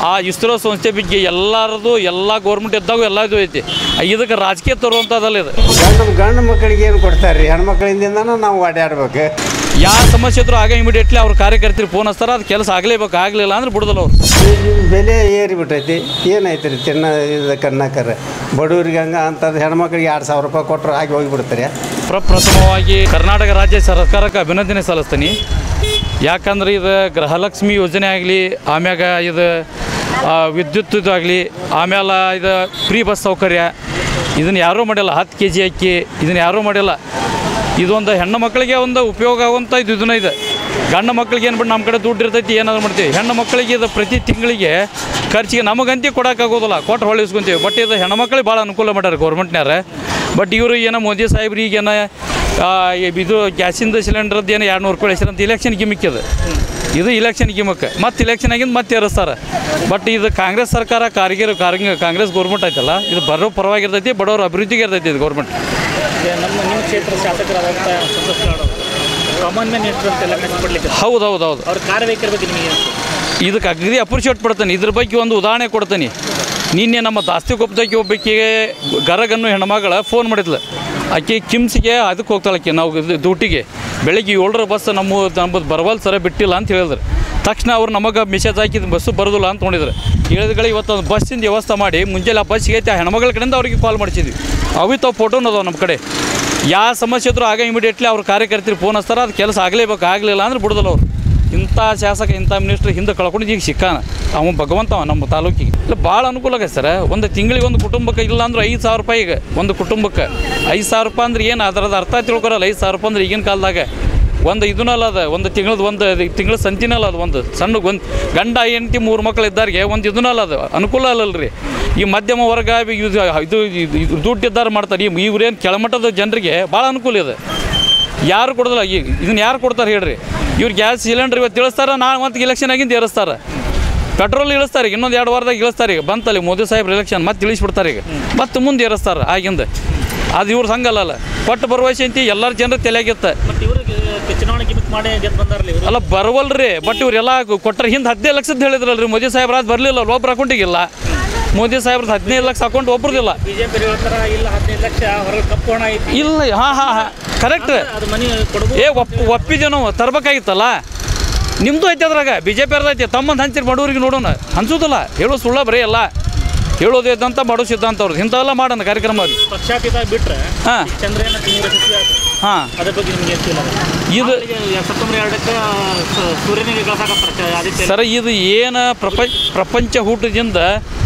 ಆ ಇಸ್ರೋ ಸಂಸ್ಥೆ ಬಗ್ಗೆ ಎಲ್ಲರದು ಎಲ್ಲ ಗೌರ್ಮೆಂಟ್ ಇದ್ದಾಗ ಎಲ್ಲ ಇದು ಐತಿ ಇದಕ್ಕೆ ರಾಜಕೀಯ ತರುವಂಥದ್ದಲ್ಲ ಇದು ಗಂಡು ಗಂಡು ಮಕ್ಕಳಿಗೆ ಏನು ಕೊಡ್ತಾರೆ ರೀ ಹೆಣ್ಮಕ್ಳಿಂದನೂ ನಾವು ಓಡಾಡ್ಬೇಕು ಯಾವ ಸಮಸ್ಯೆ ಇದ್ರೂ ಆಗ ಇಮಿಡಿಯೇಟ್ಲಿ ಅವ್ರ ಕಾರ್ಯಕರ್ತರು ಫೋನ್ ಹಚ್ತಾರ ಅದು ಕೆಲಸ ಆಗಲೇಬೇಕು ಆಗಲಿಲ್ಲ ಅಂದ್ರೆ ಬಿಡೋದಿಲ್ಲ ಅವ್ರು ಈಗಿನ ಬೆಲೆ ಏರಿಬಿಟ್ಟೈತಿ ಏನಾಯ್ತು ರೀ ತಿನ್ನ ಇದು ಕನ್ನಕರ ಬಡವ್ರಿಗೆ ಹಂಗೆ ಅಂಥದ್ದು ಹೆಣ್ಮಕ್ಳಿಗೆ ಎರಡು ಸಾವಿರ ರೂಪಾಯಿ ಕೊಟ್ಟರು ಆಗಿ ಹೋಗಿಬಿಡ್ತಾರೆ ಪ್ರಪ್ರಥಮವಾಗಿ ಕರ್ನಾಟಕ ರಾಜ್ಯ ಸರ್ಕಾರಕ್ಕೆ ಅಭಿನಂದನೆ ಸಲ್ಲಿಸ್ತೀನಿ ಯಾಕಂದ್ರೆ ಇದು ಗೃಹಲಕ್ಷ್ಮಿ ಯೋಜನೆ ಆಗಲಿ ಆಮ್ಯಾಗ ಇದು ಆ, ವಿದ್ಯುತ್ ಇದಾಗಲಿ ಆಮೇಲೆ ಇದು ಫ್ರೀ ಬಸ್ ಸೌಕರ್ಯ ಇದನ್ನು ಯಾರೂ ಮಾಡಿಲ್ಲ ಹತ್ತು ಕೆ ಜಿ ಅಕ್ಕಿ ಇದನ್ನು ಯಾರೂ ಮಾಡಿಲ್ಲ ಇದೊಂದು ಹೆಣ್ಣು ಮಕ್ಕಳಿಗೆ ಒಂದು ಉಪಯೋಗ ಆಗುವಂಥ ಇದು ಇದನ್ನ ಇದೆ ಗಂಡು ಮಕ್ಕಳಿಗೆ ಏನು ಬಿಟ್ಟು ನಮ್ಮ ಕಡೆ ದುಡ್ಡು ಇರ್ತೈತಿ ಏನಾದ್ರು ಮಾಡ್ತೀವಿ ಹೆಣ್ಣು ಮಕ್ಕಳಿಗೆ ಇದು ಪ್ರತಿ ತಿಂಗಳಿಗೆ ಖರ್ಚಿಗೆ ನಮಗಂತೂ ಕೊಡೋಕ್ಕಾಗೋದಿಲ್ಲ ಕೊಟ್ಟು ಹೊಳ್ಳಿ ಇಸ್ಕೊಂತೀವಿ ಬಟ್ ಇದು ಹೆಣ್ಣು ಮಕ್ಕಳಿಗೆ ಭಾಳ ಅನುಕೂಲ ಮಾಡ್ಯಾರ ಗೌರ್ಮೆಂಟ್ನ್ಯಾರ ಬಟ್ ಇವರು ಏನೋ ಮೋದಿ ಸಾಹೇಬ್ರಿಗೆ ಏನೋ ಆ, ಇದು ಗ್ಯಾಸಿಂದ ಸಿಲಿಂಡರ್ದು ಏನೋ ಎರಡು ನೂರು ರೂಪಾಯಿ ಹೆಸರಂತ ಇಲೆಕ್ಷನ್ ಗಿಮಿಕ್ ಇದು ಇದು ಇಲೆಕ್ಷನ್ ಗಿಮಕ್ ಮತ್ತೆ ಇಲೆಕ್ಷನ್ ಆಗಿಂದ ಮತ್ತೆ ಏರಿಸ್ತಾರೆ ಬಟ್ ಇದು ಕಾಂಗ್ರೆಸ್ ಸರ್ಕಾರ ಕಾರ್ಗಿರ್ ಕಾರ್ಗಿ ಕಾಂಗ್ರೆಸ್ ಗೌರ್ಮೆಂಟ್ ಐತಲ್ಲ ಇದು ಬರೋ ಪರವಾಗಿರ್ತೈತಿ ಬಡವ್ರ ಅಭಿವೃದ್ಧಿಗೆ ಇರ್ತೈತಿ ಇದು ಗೌರ್ಮೆಂಟ್ ಈಗ ನಮ್ಮ ನಿಮ್ಮ ಕ್ಷೇತ್ರ ಶಾಸಕರಾದಂಥ ಸಂತೋಷ್ ಲಾಡ್ ಅವರು ಕಾಮನ್ ಮ್ಯಾನ್ ಎಷ್ಟು ಅಂತೆಲ್ಲ ಕಷ್ಟಪಡ್ಲಿಕ್ಕೆ ಹೌದು ಹೌದು ಹೌದು ಅವ್ರ ಕಾರ್ಯವೈಖರಿ ಬಗ್ಗೆ ನಿಮಗೆ ಏನು ಅನ್ಸುತ್ತೆ? ಇದಕ್ಕೆ ಅಗದಿ ಅಪ್ರಿಷಿಯೇಟ್ ಪಡ್ತಾನೆ ಇದ್ರ ಬಗ್ಗೆ ಒಂದು ಉದಾಹರಣೆ ಕೊಡ್ತೀನಿ ನಿನ್ನೆ ನಮ್ಮ ದಾಸ್ತಿ ಕೊಪ್ಪದಾಗಿ ಒಬ್ಬಾಕಿಗೆ ಗರಗನ್ನು ಹೆಣ್ಮಗಳ ಫೋನ್ ಮಾಡಿದ್ಲು ಆಕೆ ಕಿಮ್ಸ್ಗೆ ಅದಕ್ಕೆ ಹೋಗ್ತಾಳೆ ಆಕೆ ನಾವು ಇದು ಡ್ಯೂಟಿಗೆ ಬೆಳಗ್ಗೆ ಏಳರ ಬಸ್ ನಮ್ಮ ನಮ್ಮದು ಬರವಲ್ ಸರ ಬಿಟ್ಟಿಲ್ಲ ಅಂತ ಹೇಳಿದ್ರು ತಕ್ಷಣ ಅವ್ರು ನಮಗೆ ಮೆಸೇಜ್ ಹಾಕಿದ್ದು ಬಸ್ಸು ಬರೋದಿಲ್ಲ ಅಂತ ನೋಡಿದ್ರು ಹೇಳಿದ್ಗಳು ಇವತ್ತು ಒಂದು ಬಸ್ಸಿಂದ ವ್ಯವಸ್ಥೆ ಮಾಡಿ ಮುಂಜಾನೆ ಆ ಬಸ್ಸಿಗೆ ಐತೆ ಆ ಹೆಣ್ಮಗಳ ಕಡೆಯಿಂದ ಅವ್ರಿಗೆ ಕಾಲ್ ಮಾಡಿಸಿದ್ವಿ ಅವು ತಾವು ಫೋಟೋನು ಅದಾವೆ ನಮ್ಮ ಕಡೆ ಯಾವ ಸಮಸ್ಯೆ ಇದ್ರೂ ಆಗ ಇಮಿಡಿಯೇಟ್ಲಿ ಅವ್ರ ಕಾರ್ಯಕರ್ತರು ಫೋನ್ ಹಚ್ತಾರೆ ಅದು ಕೆಲಸ ಆಗಲೇಬೇಕು ಆಗಲಿಲ್ಲ ಅಂದ್ರೆ ಬಿಡೋದಿಲ್ಲ ಅವ್ರು ಇಂಥ ಶಾಸಕ ಇಂಥ ಮಿನಿಸ್ಟ್ರ್ ಹಿಂದೆ ಕಳ್ಕೊಂಡು ಈಗ ಸಿಕ್ಕಾನ ಅವ ಭಗವಂತ ಅವ ನಮ್ಮ ತಾಲೂಕಿಗೆ ಇಲ್ಲ ಭಾಳ ಅನುಕೂಲ ಆಗೈತೆ ಸರ್ ಒಂದು ತಿಂಗಳಿಗೆ ಒಂದು ಕುಟುಂಬಕ್ಕೆ ಇಲ್ಲ ಅಂದ್ರೆ ಐದು ಸಾವಿರ ರೂಪಾಯಿ ಈಗ ಒಂದು ಕುಟುಂಬಕ್ಕೆ ಐದು ಸಾವಿರ ರೂಪಾಯಿ ಅಂದ್ರೆ ಏನು ಅದರದ್ದು ಅರ್ಥ ತಿಳ್ಕೊರಲ್ಲ ಐದು ಸಾವಿರ ರೂಪಾಯಿ ಅಂದ್ರೆ ಈಗಿನ ಕಾಲದಾಗ ಒಂದು ಇದನ್ನಲ್ಲ ಅದು ಒಂದು ತಿಂಗಳದ ಒಂದು ತಿಂಗಳ ಸಂತಿನಲ್ಲ ಅದು ಒಂದು ಸಣ್ಣ ಒಂದು ಗಂಡ ಹೆಂಡತಿ ಮೂರು ಮಕ್ಕಳು ಇದ್ದಾರಿಗೆ ಒಂದು ಇದನ್ನಲ್ಲ ಅದು ಅನುಕೂಲ ಅಲ್ಲಲ್ರಿ ಈ ಮಧ್ಯಮ ವರ್ಗ ಇದು ಇದು ಇದು- ಇದು ದುಡ್ಡು ಇದ್ದಾರೆ ಮಾಡ್ತಾರೆ ಈ ಇವ್ರೇನು ಕೆಳಮಟ್ಟದ ಜನರಿಗೆ ಭಾಳ ಅನುಕೂಲ ಇದೆ ಯಾರು ಕೊಡೋದಿಲ್ಲ ಈಗ ಇದನ್ನ ಯಾರು ಕೊಡ್ತಾರೆ ಹೇಳ್ರಿ ಇವ್ರು ಗ್ಯಾಸ್ ಸಿಲಿಂಡರ್ ಇವತ್ತು ಇಳಿಸ್ತಾರ ನಾಳೆ ಮತ್ತೆ ಇಲೆಕ್ಷನ್ ಆಗಿಂದ ಏರಿಸ್ತಾರೆ ಪೆಟ್ರೋಲ್ ಇಳಿಸ್ತಾರೆ ಈಗ ಇನ್ನೊಂದು ಎರಡು ವಾರದಾಗ ಇಳಿಸ್ತಾರೆ ಈಗ ಬಂತಲ್ಲಿ ಮೋದಿ ಸಾಹೇಬ್ರ ಎಲೆಕ್ಷನ್ ಮತ್ತೆ ಇಳಿಸ್ಬಿಡ್ತಾರೆ ಈಗ ಮತ್ತೆ ಮುಂದೆ ಏರಿಸ್ತಾರೆ ಆಗಿಂದ ಅದು ಇವ್ರ ಸಂಗಲ್ಲ ಕೊಟ್ಟು ಭರವಸೆ ಅಂತಿ ಎಲ್ಲರ ಜನರ ತಲೆಯಾಗಿತ್ತೆ ಮತ್ತು ಇವ್ರಿಗೆ ಚುನಾವಣೆ ಗಿಮಿಕ್ ಮಾಡಿ ಗೆದ್ದು ಬಂದಾರಲ್ಲ ಇವರು ಅಲ್ಲ ಬರವಲ್ರಿ ಬಟ್ ಇವ್ರೆಲ್ಲ ಕೊಟ್ಟರೆ ಹಿಂದೆ ಹದಿನೈದು ಲಕ್ಷದ ಹೇಳಿದ್ರಲ್ರಿ ಮೋದಿ ಸಾಹೇಬ್ರ ಅದು ಬರಲಿಲ್ಲ ಒಬ್ಬರ ಅಕೌಂಟಿಗಿಲ್ಲ ಮೋದಿ ಸಾಹೇಬ್ರದ್ದು ಹದಿನೈದು ಲಕ್ಷ ಅಕೌಂಟ್ ಒಬ್ರದಿಲ್ಲ ಬಿ ಜೆ ಪಿ ಹೇಳ್ತಾರ ಇಲ್ಲ ಹದಿನೈದು ಲಕ್ಷ ಹೊರಗೆ ಕಪ್ಪು ಹಣ ಐತಿ ಇಲ್ಲ ಹಾಂ ಹಾಂ ಹಾಂ ಕರೆಕ್ಟ್ ಅದು ಮನಿ ಕೊಡ್ಬೋದು ಏ ಒಪ್ ಒಪ್ಪಿದ್ವಿ ನಾವು ತರ್ಬೇಕಾಗಿತ್ತಲ್ಲ ನಿಮ್ಮದು ಐತೆ ಅದ್ರಾಗ ಬಿ ಜೆ ಪಿ ಐತೆ ತಮ್ಮಂದು ಹಂಚಿರಿ ಬಡವ್ರಿಗೆ ನೋಡೋಣ ಹಂಚೋದಿಲ್ಲ ಹೇಳೋ ಸುಳ್ಳ ಬರೀ ಅಲ್ಲ ಹೇಳೋದು ಇದ್ದಂತ ಮಾಡೋ ಸಿದ್ಧಾಂತ ಅವ್ರದ್ದು ಇಂಥವೆಲ್ಲ ಮಾಡೋಣ ಕಾರ್ಯಕ್ರಮ ಅವ್ರಿಗೆ ಪಕ್ಷಾತೀತ ಬಿಟ್ರೆ ಹಾಂ ಚಂದ್ರಯಾನ ತಿಂಗಳ ಸಚಿವ ಹಾಂ ಅದ್ರ ಬಗ್ಗೆ ನಿಮ್ಗೆ ಎಷ್ಟು ಇಲ್ಲ ಇದು ಸೆಪ್ಟೆಂಬರ್ ಎರಡಕ್ಕೆ ಸ- ಸೂರ್ಯನಿಗೆ ಕಳ್ಸಾಕತ್ತಾರೆ ಆದಿತ್ಯ ಸರ ಇದು ಏನು ಪ್ರಪಂಚ ಪ್ರಪಂಚ ಹುಟ್ಟದಿಂದ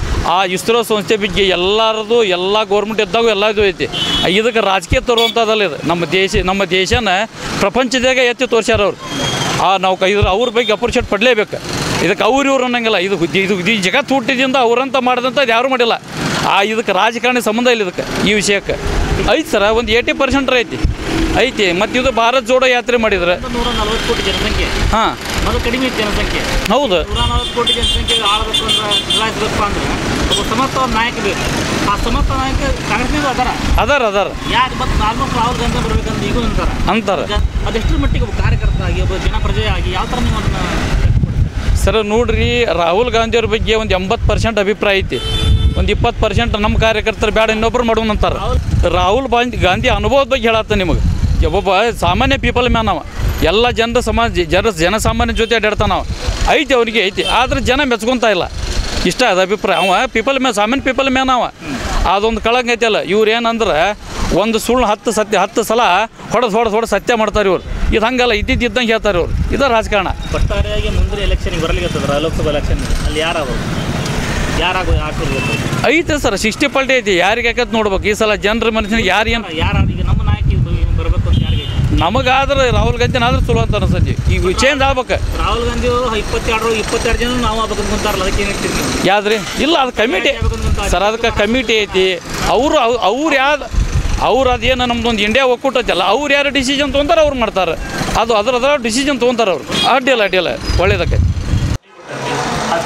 ಆ ಇಸ್ರೋ ಸಂಸ್ಥೆ ಬಗ್ಗೆ ಎಲ್ಲರದು ಎಲ್ಲ ಗೌರ್ಮೆಂಟ್ ಇದ್ದಾಗ ಎಲ್ಲ ಇದು ಐತಿ ಇದಕ್ಕೆ ರಾಜಕೀಯ ತರುವಂಥದ್ದಲ್ಲ ಇದು ನಮ್ಮ ದೇಶ ನಮ್ಮ ದೇಶನ ಪ್ರಪಂಚದಾಗ ಎತ್ತಿ ತೋರ್ಸ್ಯಾರ ಅವ್ರು ಆ ನಾವು ಕೈ ಇದ್ರ ಅವ್ರ ಬಗ್ಗೆ ಅಪ್ರಿಷಿಯೇಟ್ ಪಡಲೇಬೇಕು ಇದಕ್ಕೆ ಅವ್ರು ಇವ್ರು ಅನ್ನಂಗಿಲ್ಲ ಇದು ಇದು ಈ ಜಗತ್ತು ಹುಟ್ಟಿದಿಂದ ಅವ್ರಂತ ಮಾಡಿದಂಥ ಯಾರೂ ಮಾಡಿಲ್ಲ ಆ ಇದಕ್ಕೆ ರಾಜಕಾರಣಿ ಸಂಬಂಧ ಇಲ್ಲ ಇದಕ್ಕೆ ಈ ವಿಷಯಕ್ಕೆ ಐತಿ ಸರ ಒಂದು ಏಯ್ಟಿ ಪರ್ಸೆಂಟ್ ಐತಿ ಐತಿ ಮತ್ತು ಇದು ಭಾರತ್ ಜೋಡೋ ಯಾತ್ರೆ ಮಾಡಿದ್ರೆ ನೂರ ನಲವತ್ತು ಕೋಟಿ ಜನಸಂಖ್ಯೆ ಹಾಂ ಮೊದಲು ಕಡಿಮೆ ಇತ್ತು ಜನಸಂಖ್ಯೆ ಹೌದು ನೂರ ನಲವತ್ತು ಕೋಟಿ ಜನಸಂಖ್ಯೆ ಆಳಬೇಕು ಅಂದ್ರೆ ಬದಲಾಯಿಸಬೇಕು ಅಂದ್ರೆ ಒಬ್ಬ ಸಮರ್ಥವಾದ ನಾಯಕ ಬೇಕು ಆ ಸಮರ್ಥ ನಾಯಕ ಕಾಂಗ್ರೆಸ್ನಿಂದ ಅದಾರ ಅದಾರ ಅದಾರ ಯಾಕೆ ಮತ್ತೆ ಆಲ್ಮೋಸ್ಟ್ ರಾಹುಲ್ ಗಾಂಧಿ ಬರ್ಬೇಕಂತ ಈಗೂ ಅಂತಾರ ಅಂತಾರೆ ಈಗ ಅದೆಷ್ಟರ ಮಟ್ಟಿಗೆ ಒಬ್ಬ ಕಾರ್ಯಕರ್ತ ಆಗಿ ಒಬ್ಬ ಜನಪ್ರಜೆಯಾಗಿ ಯಾವ ಥರ ನೀವು ಅದನ್ನ ಸರ್ ನೋಡ್ರಿ ರಾಹುಲ್ ಗಾಂಧಿಯವ್ರ ಬಗ್ಗೆ ಒಂದು ಎಂಬತ್ತು ಪರ್ಸೆಂಟ್ ಅಭಿಪ್ರಾಯ ಐತಿ ಒಂದು ಇಪ್ಪತ್ತು ಪರ್ಸೆಂಟ್ ನಮ್ಮ ಕಾರ್ಯಕರ್ತರು ಬೇಡ ಇನ್ನೊಬ್ರು ಮಾಡೋಣ ಅಂತಾರೆ ರಾಹುಲ್ ಗಾಂಧಿ ಗಾಂಧಿ ಅನುಭವದ ಬಗ್ಗೆ ಹೇಳತ್ತ ನಿಮಗೆ ಒಬ್ಬ ಸಾಮಾನ್ಯ ಪೀಪಲ್ ಮ್ಯಾನ್ ಅವ ಎಲ್ಲ ಜನರ ಸಮಾಜ ಜನ ಜನಸಾಮಾನ್ಯ ಜೊತೆ ಅಡ್ಡಾಡ್ತಾನ ಅವ ಐತಿ ಅವನಿಗೆ ಐತಿ ಆದ್ರೆ ಜನ ಮೆಚ್ಕೊಂತ ಇಲ್ಲ ಇಷ್ಟ ಅದು ಅಭಿಪ್ರಾಯ ಅವ ಪೀಪಲ್ ಮ್ಯಾನ್ ಸಾಮಾನ್ಯ ಪೀಪಲ್ ಮ್ಯಾನ್ ಅವ ಅದೊಂದು ಕಳಂಗ ಐತಲ್ಲ ಇವ್ರು ಏನಂದ್ರೆ ಒಂದು ಸುಳ್ಳು ಹತ್ತು ಸತ್ಯ ಹತ್ತು ಸಲ ಹೊಡೆದು ಹೊಡೆದು ಹೊಡೆದು ಸತ್ಯ ಮಾಡ್ತಾರೆ ಇವ್ರು ಇದು ಹಂಗಲ್ಲ ಇದ್ದಿದ್ದಂಗೆ ಹೇಳ್ತಾರೆ ಇವ್ರು ಇದು ರಾಜಕಾರಣ ಒಟ್ಟಾರೆಯಾಗಿ ಮುಂದಿನ ಎಲೆಕ್ಷನ್ಗೆ ಬರಲಿಕ್ಕೆ ಲೋಕಸಭಾ ಎಲೆಕ್ಷನ್ ಅಲ್ಲಿ ಯಾರಾಗ ಯಾರಾಗ ಹಾಕಿರ್ಬೇಕು ಐತೆ ಸರ್ ಸಿಕ್ಸ್ಟಿ ಪಲ್ಟಿ ಐತಿ ಯಾರಿಗೆ ಯಾಕತ್ ನೋಡ್ಬೇಕು ಈ ಸಲ ಜನರ ಮನುಷ್ಯನಿಗೆ ಯಾರು ಏನು ಯಾರು ಈಗ ನಮ್ಮ ನಾಯಕ ಬರಬೇಕು ಅಂತ ಯಾರಿಗೆ ನಮಗಾದ್ರೆ ರಾಹುಲ್ ಗಾಂಧಿನ ಆದ್ರೆ ಚಲೋ ಅಂತ ಅನ್ಸತಿ ಈಗ ಚೇಂಜ್ ಆಗ್ಬೇಕು ರಾಹುಲ್ ಗಾಂಧಿ ಅವರು ಇಪ್ಪತ್ತೆರಡು ಇಪ್ಪತ್ತೆರಡು ಜನ ನಾವು ಆಗ್ಬೇಕು ಅಂತಾರಲ್ಲ ಅದಕ್ಕೆ ಏನು ಹೇಳ್ತೀರಿ ನೀವು? ಯಾವ್ದ್ರಿ ಇಲ್ಲ ಅದು ಕಮಿಟಿ ಸರ್ ಅದಕ್ಕೆ ಕಮಿಟಿ ಐತಿ ಅವರು ಅವ್ರು ಯಾವ್ದು ಅವ್ರು ಅದೇನು ನಮ್ದೊಂದು ಇಂಡಿಯಾ ಒಕ್ಕೂಟ ಐತಲ್ಲ ಅವ್ರು ಯಾರು ಡಿಸಿಷನ್ ತೊಗೊಂತಾರೆ ಅವ್ರು ಮಾಡ್ತಾರೆ ಅದು ಅದ್ರ ಅದ್ರ ಡಿಸಿಷನ್ ತೊಗೊಂತಾರೆ ಅವ್ರು ಅಡ್ಡಿಲ್ಲ ಅಡ್ಡಿಲ್ಲ ಒಳ್ಳೇದಕ್ಕೆ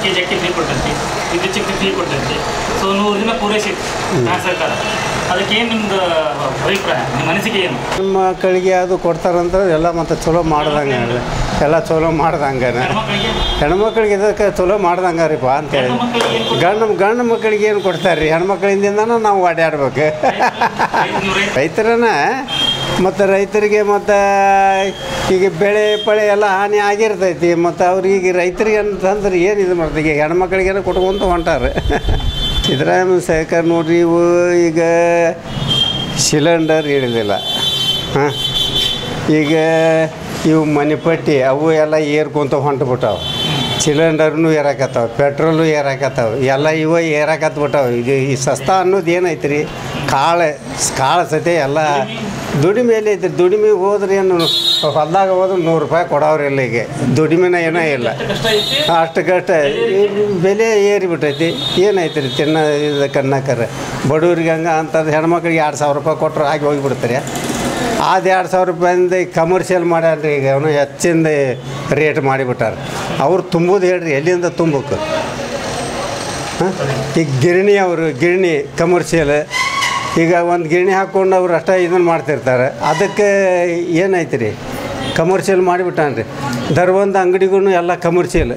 ಕೆ ಜಿ ಅಕ್ಕಿ ಫ್ರೀ ಕೊಟ್ಟೈತಿ ವಿದ್ಯುತ್ ಶಕ್ತಿ ಫ್ರೀ ಕೊಟ್ಟೈತಿ ಸೊ ನೂರು ದಿನ ಪೂರೈಸಿತ್ತು ಕರ್ನಾಟಕ ಸರ್ಕಾರ ಅದಕ್ಕೆ ಏನು ನಿಮ್ದು ಅಭಿಪ್ರಾಯ ನಿಮ್ಮ ಅನಿಸಿಕೆ ಏನು ನಮ್ಮ ಮಕ್ಕಳಿಗೆ ಅದು ಕೊಡ್ತಾರಂದ್ರೆ ಎಲ್ಲ ಮತ್ತು ಚಲೋ ಮಾಡ್ದಂಗೆ ಎಲ್ಲ ಚಲೋ ಮಾಡ್ದಂಗೆ ಹೆಣ್ಮಕ್ಳಿಗೆ ಹೆಣ್ಮಕ್ಳಿಗೆ ಇದಕ್ಕೆ ಚಲೋ ಮಾಡ್ದಂಗೆ ರೀಪ ಅಂತೇಳಿ ಹೆಣ್ಣು ಮಕ್ಕಳಿಗೆ ಏನು ಗಂಡು ಗಂಡು ಮಕ್ಕಳಿಗೆ ಏನು ಕೊಡ್ತಾರೆ ರೀ ಹೆಣ್ಮಕ್ಳಿಂದನೂ ನಾವು ಓಡಾಡ್ಬೇಕು ಐದುನೂರ ರೈತರನ್ನ ಮತ್ತು ರೈತರಿಗೆ ಮತ್ತು ಈಗ ಬೆಳೆ ಪಳೆ ಎಲ್ಲ ಹಾನಿ ಆಗಿರ್ತೈತಿ ಮತ್ತು ಅವ್ರಿಗೆ ರೈತರಿಗೆ ಅಂತಂದ್ರೆ ಏನು ಇದು ಮಾಡ್ತಾರೆ ಈಗ ಹೆಣ್ಮಕ್ಳಿಗೇನೋ ಕೊಟ್ಕೊಂತ ಹೊಂಟಾರೆ ಸಿದ್ದರಾಮಯ್ಯ ಸರ್ಕಾರ ನೋಡ್ರಿ ಇವು ಈಗ ಸಿಲಿಂಡರ್ ಹಿಡಿದಿಲ್ಲ ಹಾಂ ಈಗ ಇವು ಮನೆ ಪಟ್ಟಿ ಅವು ಎಲ್ಲ ಏರ್ಕೊಂತ ಹೊಂಟ್ಬಿಟ್ಟಾವ ಸಿಲಿಂಡರ್ನು ಏರಾಕತ್ತಾವ ಪೆಟ್ರೋಲು ಏರಾಕತ್ತಾವ ಎಲ್ಲ ಇವ ಏರಾಕತ್ಬಿಟ್ಟಾವ ಈಗ ಈ ಸಸ್ತಾ ಅನ್ನೋದು ಏನೈತಿ ರೀ ಕಾಳು ಕಾಳು ಸತೆ ಎಲ್ಲ ದುಡಿಮೆ ಎಲ್ಲಿ ಐತಿ ದುಡಿಮೆಗೆ ಹೋದ್ರೆ ಏನು ಹೊಲ್ದಾಗ ಹೋದ್ರೆ ನೂರು ರೂಪಾಯಿ ಕೊಡೋರಿಲ್ಲ ಈಗ ದುಡಿಮೆನ ಏನೋ ಇಲ್ಲ ಕಷ್ಟ ಐತಿ ಅಷ್ಟು ಕಷ್ಟ ಈ ಬೆಲೆ ಏರಿಬಿಟ್ಟೈತಿ ಏನೈತಿ ರೀ ತಿನ್ನ ಇದು ಕನ್ನಕರ ಬಡವ್ರಿಗೆ ಹಂಗೆ ಅಂತಂದು ಹೆಣ್ಮಕ್ಳಿಗೆ ಎರಡು ಸಾವಿರ ರೂಪಾಯಿ ಕೊಟ್ಟರು ಹಾಕಿ ಹೋಗಿಬಿಡ್ತಾರೆ ಅದು ಎರಡು ಸಾವಿರ ರೂಪಾಯಿಂದ ಕಮರ್ಷಿಯಲ್ ಮಾಡ್ಯಾನ್ರಿ ಈಗ ಅವನು ಹೆಚ್ಚಿಂದ ರೇಟ್ ಮಾಡಿಬಿಟ್ಟಾರ ಅವ್ರು ತುಂಬೋದು ಹೇಳ್ರಿ ಎಲ್ಲಿಂದ ತುಂಬಕ್ಕೆ ಹಾಂ ಈಗ ಗಿರಣಿ ಅವರು ಗಿರಣಿ ಕಮರ್ಷಿಯಲ್ ಈಗ ಒಂದು ಗಿರಣಿ ಹಾಕ್ಕೊಂಡು ಅವ್ರು ಅಷ್ಟೇ ಇದನ್ನು ಮಾಡ್ತಿರ್ತಾರೆ ಅದಕ್ಕೆ ಏನೈತಿ ರೀ ಕಮರ್ಷಿಯಲ್ ಮಾಡಿಬಿಟ್ಟಾನ್ರಿ ಧರ್ವಂದ ಅಂಗಡಿಗೂ ಎಲ್ಲ ಕಮರ್ಷಿಯಲ್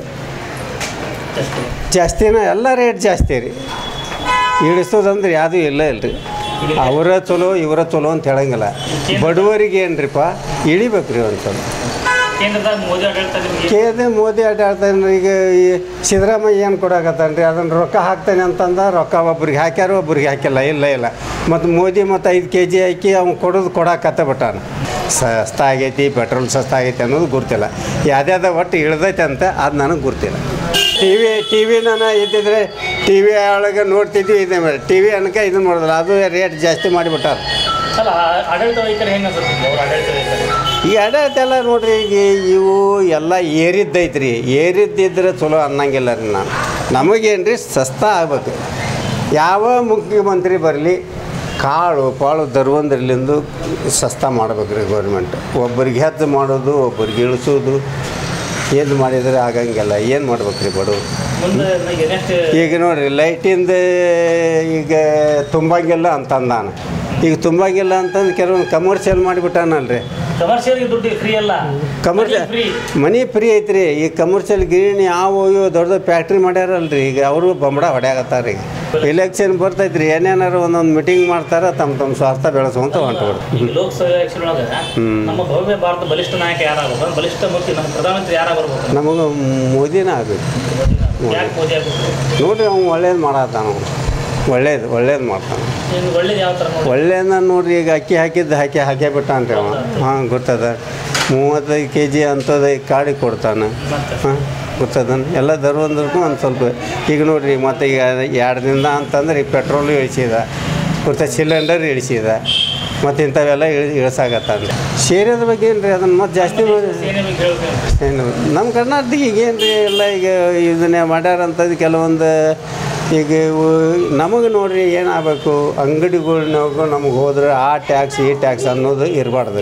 ಜಾಸ್ತಿನ ಎಲ್ಲ ರೇಟ್ ಜಾಸ್ತಿ ರೀ ಇಳಿಸೋದಂದ್ರೆ ಯಾವುದೂ ಇಲ್ಲ ಇಲ್ರಿ ಅವರ ಚಲೋ ಇವರ ಚಲೋ ಅಂತ ಹೇಳಂಗಿಲ್ಲ ಬಡವರಿಗೆ ಏನ್ರಿಪ್ಪ ಇಳಿಬೇಕು ರೀ ಒಂದು ಸ್ವಲ್ಪ ಕೇಂದ್ರದಾಗ ಮೋದಿ ಆಡಳಿತ ನಿಮಗೆ ಕೇದೆ ಮೋದಿ ಆಟಾಡ್ತಾನೆ ಈಗ ಈ ಸಿದ್ದರಾಮಯ್ಯ ಏನು ಕೊಡಕತ್ತಾನೆ ರೀ ಅದನ್ನು ರೊಕ್ಕ ಹಾಕ್ತಾನೆ ಅಂತಂದ ರೊಕ್ಕ ಒಬ್ರಿಗೆ ಹಾಕ್ಯಾರ ಒಬ್ರಿಗೆ ಹಾಕಿಲ್ಲ ಇಲ್ಲ ಇಲ್ಲ ಮತ್ತು ಮೋದಿ ಮತ್ತು ಐದು ಕೆ ಜಿ ಹಾಕಿ ಅವ್ನು ಕೊಡೋದು ಕೊಡಕತ್ತ ಬಿಟ್ಟಾನ ಸಸ್ತ ಆಗೈತಿ ಪೆಟ್ರೋಲ್ ಸಸ್ತ ಆಗೈತಿ ಅನ್ನೋದು ಗುರ್ತಿಲ್ಲ ಯಾವ್ದ್ಯಾವ್ದು ಒಟ್ಟು ಇಳ್ದೈತೆ ಅಂತ ಅದು ನನಗೆ ಗುರ್ತಿಲ್ಲ ಟಿ ವಿ ಟಿ ವಿ ನಾನು ಇದ್ದಿದ್ರೆ ಟಿ ವಿ ಒಳಗೆ ನೋಡ್ತಿದ್ವಿ ಇದೆ ಮೇಲೆ ಟಿ ವಿ ಅನ್ಕ ಇದನ್ನು ಮಾಡೋದಿಲ್ಲ ಅದು ರೇಟ್ ಜಾಸ್ತಿ ಮಾಡಿಬಿಟ್ಟಾರ ಅಲ್ಲ ಆ- ಆಡಳಿತ ವೈಖರಿ ಹೆಂಗೆ ಅನ್ಸುತ್ತೆ ಅವ್ರ ಆಡಳಿತ ವೈಖರಿ ಈ ಅಡತೆಲ್ಲ ನೋಡ್ರಿ ಈಗ ಇವು ಎಲ್ಲ ಏರಿದ್ದೈತ್ರಿ ಏರಿದ್ದಿದ್ರೆ ಚಲೋ ಅನ್ನಂಗಿಲ್ಲ ರೀ ನಾನು ನಮಗೇನು ರೀ ಸಸ್ತ ಆಗ್ಬೇಕು ಯಾವ ಮುಖ್ಯಮಂತ್ರಿ ಬರಲಿ ಕಾಳು ಪಾಳು ದರ್ವಂದ್ರಲಿಂದು ಸಸ್ತ ಮಾಡ್ಬೇಕು ರೀ ಗೌರ್ಮೆಂಟ್ ಒಬ್ಬರಿಗೆ ಹೆಚ್ಚು ಮಾಡೋದು ಒಬ್ಬರಿಗೆ ಇಳಿಸೋದು ಏನು ಮಾಡಿದರೆ ಆಗಂಗಿಲ್ಲ ಏನು ಮಾಡ್ಬೇಕು ರೀ ಬಡವರು ಮುಂದೆ ನೆಕ್ಸ್ಟ್ ಈಗ ನೋಡ್ರಿ ಲೈಟಿಂದ ಈಗ ತುಂಬಂಗಿಲ್ಲ ಅಂತಂದಾನ ಈಗ ತುಂಬಂಗಿಲ್ಲ ಅಂತಂದು ಕೆಲವೊಂದು ಕಮರ್ಷಿಯಲ್ ಮಾಡಿಬಿಟ್ಟಾನಲ್ರಿ ಕಮರ್ಷಿಯಲ್ಗೆ ದುಡ್ಡು ಫ್ರೀ ಅಲ್ಲ ಕಮರ್ಷಿಯಲ್ ಫ್ರೀ ಮನಿ ಫ್ರೀ ಐತ್ರಿ ಈ ಕಮರ್ಷಿಯಲ್ ಗಿರಣಿ ಯಾವ ಇವು ದೊಡ್ಡ ದೊಡ್ಡ ಫ್ಯಾಕ್ಟ್ರಿ ಮಾಡ್ಯಾರಲ್ರಿ ಈಗ ಅವರು ಬಂಬಡ ಹೊಡ್ಯಾಗತ್ತಾರ ಈಗ ಇಲೆಕ್ಷನ್ ಬರ್ತೈತ್ರಿ ಏನೇನಾರು ಒಂದೊಂದು ಮೀಟಿಂಗ್ ಮಾಡ್ತಾರ ತಮ್ಮ ತಮ್ಮ ಸ್ವಾರ್ಥ ಬೆಳೆಸುವಂತ ಹೊಂಟ್ಬಿಡ್ತು ಈಗ ಲೋಕಸಭೆ ಎಲೆಕ್ಷನ್ ಒಳಗೆ ನಮ್ಮ ಭವ್ಯ ಭಾರತ ಬಲಿಷ್ಠ ನಾಯಕ ಯಾರಾಗಬೇಕು ಬಲಿಷ್ಠ ಮುಖ್ಯ ನಮ್ಮ ಪ್ರಧಾನಮಂತ್ರಿ ಯಾರ ಬರ್ಬೇಕು ನಮಗೆ ಮೋದಿನ ಆಗಬೇಕು ಯಾಕೆ ಮೋದಿ ಆಗ್ಬೇಕು ನೋಡ್ರಿ ಅವ್ನು ಒಳ್ಳೇದು ಮಾಡತ್ತಾನ ಅವ್ನು ಒಳ್ಳೇದು ಒಳ್ಳೇದು ಮಾಡ್ತಾನೆ ನಿಮ್ಗೆ ಒಳ್ಳೇದು ಯಾವ ಥರ ನೋಡಿ ಒಳ್ಳೇದ ನೋಡ್ರಿ ಈಗ ಅಕ್ಕಿ ಹಾಕಿದ್ದು ಹಾಕಿ ಹಾಕೇ ಬಿಟ್ಟಾನ್ರಿ ಅವ ಹಾಂ ಗೊತ್ತದ ಮೂವತ್ತೈದು ಕೆ ಜಿ ಅಂಥದ್ದು ಕಾಡಿಗೆ ಕೊಡ್ತಾನೆ ಮತ್ತೆ ಹಾಂ ಗೊತ್ತದನ್ ಎಲ್ಲ ಧರ್ವಂದ್ರಕ್ಕೂ ಒಂದು ಸ್ವಲ್ಪ ಈಗ ನೋಡ್ರಿ ಮತ್ತೆ ಈಗ ಎರಡು ದಿನ ಅಂತಂದ್ರೆ ಈ ಪೆಟ್ರೋಲು ಇಳಿಸಿದ ಮತ್ತು ಸಿಲಿಂಡರ್ ಇಳಿಸಿದ ಮತ್ತು ಇಂಥವೆಲ್ಲ ಇಳಿ ಇಳಿಸಾಕತ್ತಾನ ಶೇರಿಯದ ಬಗ್ಗೆ ಏನು ರೀ ಅದನ್ನು ಮತ್ತೆ ಜಾಸ್ತಿ ಮಾಡಿ- ಸೇನೆ ಬಗ್ಗೆ ಹೇಳ್ಬೇಕು ಏನು ನಮ್ಮ ಕರ್ನಾಟಕ ಈಗ ಏನು ರೀ ಎಲ್ಲ ಈಗ ಇದನ್ನೇ ಮಾಡ್ಯಾರಂಥದ್ದು ಕೆಲವೊಂದು ಈಗ ಇವು ನಮಗೆ ನೋಡ್ರಿ ಏನಾಗಬೇಕು ಅಂಗಡಿಗಳ್ನಾಗ ನಮಗೆ ಹೋದ್ರೆ ಆ ಟ್ಯಾಕ್ಸ್ ಈ ಟ್ಯಾಕ್ಸ್ ಅನ್ನೋದು ಇರಬಾರ್ದು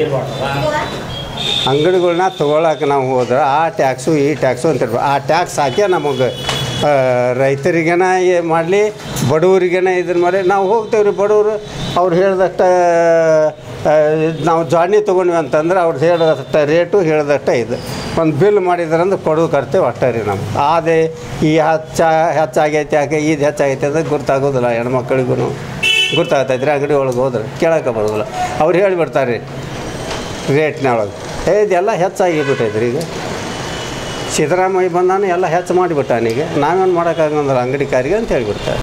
ಅಂಗಡಿಗಳ್ನ ತೊಗೊಳಕ್ಕೆ ನಾವು ಹೋದ್ರೆ ಆ ಟ್ಯಾಕ್ಸು ಈ ಟ್ಯಾಕ್ಸು ಅಂತ ಇರ್ಬೇಕು ಆ ಟ್ಯಾಕ್ಸ್ ಹಾಕಿ ನಮಗೆ ರೈತರಿಗೇನ ಮಾಡಲಿ ಬಡವರಿಗೇನ ಇದನ್ನು ಮಾಡಿ ನಾವು ಹೋಗ್ತೇವೆ ರೀ ಬಡವರು ಅವ್ರು ಹೇಳ್ದಷ್ಟ ಆ, ಇದ್ ನಾವು ಜಾಡ್ನಿ ತೊಗೊಂಡ್ವಿ ಅಂತಂದ್ರೆ ಅವ್ರು ಹೇಳಿದಷ್ಟ ರೇಟು ಹೇಳಿದಷ್ಟ ಇದು ಒಂದು ಬಿಲ್ ಮಾಡಿದ್ರಂದ್ರೆ ಕೊಡೋದು ಕರ್ತೇವೆ ಅಷ್ಟೇ ರೀ ನಮ್ಗೆ ಅದೇ ಈ ಹೆಚ್ಚ ಹೆಚ್ಚಾಗೈತೆ ಯಾಕೆ ಇದು ಹೆಚ್ಚಾಗೈತೆ ಅಂದ್ರೆ ಗುರ್ತಾಗೋದಿಲ್ಲ ಹೆಣ್ಮಕ್ಳಿಗೂ ಗುರ್ತಾಗ್ತೈತೆ ರೀ ಅಂಗಡಿ ಒಳಗೆ ಹೋದ್ರೆ ಕೇಳೋಕೆ ಬರೋದಿಲ್ಲ ಅವ್ರು ಹೇಳಿಬಿಡ್ತಾರೆ ರೀ ರೇಟ್ನೊಳಗೆ ಏ ಇದೆಲ್ಲ ಹೆಚ್ಚಾಗಿ ಬಿಟ್ಟೈತೆ ರೀ ಈಗ ಸಿದ್ದರಾಮಯ್ಯ ಬಂದಾನು ಎಲ್ಲ ಹೆಚ್ಚು ಮಾಡಿಬಿಟ್ಟಾನೀಗ ನಾವೇನು ಮಾಡೋಕ್ಕಾಗಂದ್ರೆ ಅಂಗಡಿಕಾರಿಗೆ ಅಂತ ಹೇಳಿಬಿಡ್ತಾರೆ